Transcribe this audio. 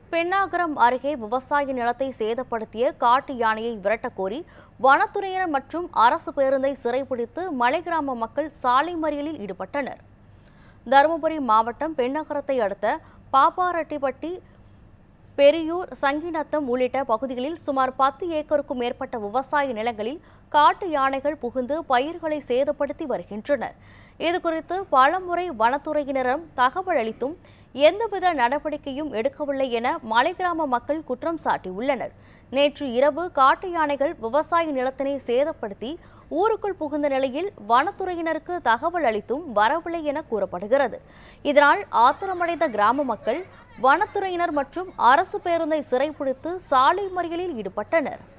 பெண்ணாகரம் அருகே விவசாய நிலத்தை சேதப்படுத்திய காட்டு யானையை விரட்டக் கோரி வனத்துறையினர் மற்றும் அரசு பேருந்தை சிறைபிடித்து மலை கிராம மக்கள் சாலை மறியலில் ஈடுபட்டனர் தருமபுரி மாவட்டம் பெண்ணகரத்தை அடுத்த பாப்பாரெட்டிப்பட்டி பெரியூர் சங்கிநத்தம் உள்ளிட்ட பகுதிகளில் சுமார் பத்து ஏக்கருக்கும் மேற்பட்ட விவசாய நிலங்களில் காட்டு யானைகள் புகுந்து பயிர்களை சேதப்படுத்தி வருகின்றனர் இதுகுறித்து பலமுறை வனத்துறையினரும் தகவல் அளித்தும் எந்தவித நடவடிக்கையும் எடுக்கவில்லை என மலை கிராம மக்கள் குற்றம் சாட்டியுள்ளனர் நேற்று இரவு காட்டு யானைகள் விவசாய நிலத்தினை சேதப்படுத்தி ஊருக்குள் புகுந்த நிலையில் வனத்துறையினருக்கு தகவல் அளித்தும் வரவில்லை என கூறப்படுகிறது இதனால் ஆத்திரமடைந்த கிராம மக்கள் வனத்துறையினர் மற்றும் அரசு பேருந்தை சிறைப்பிடித்து சாலை மறியலில் ஈடுபட்டனர்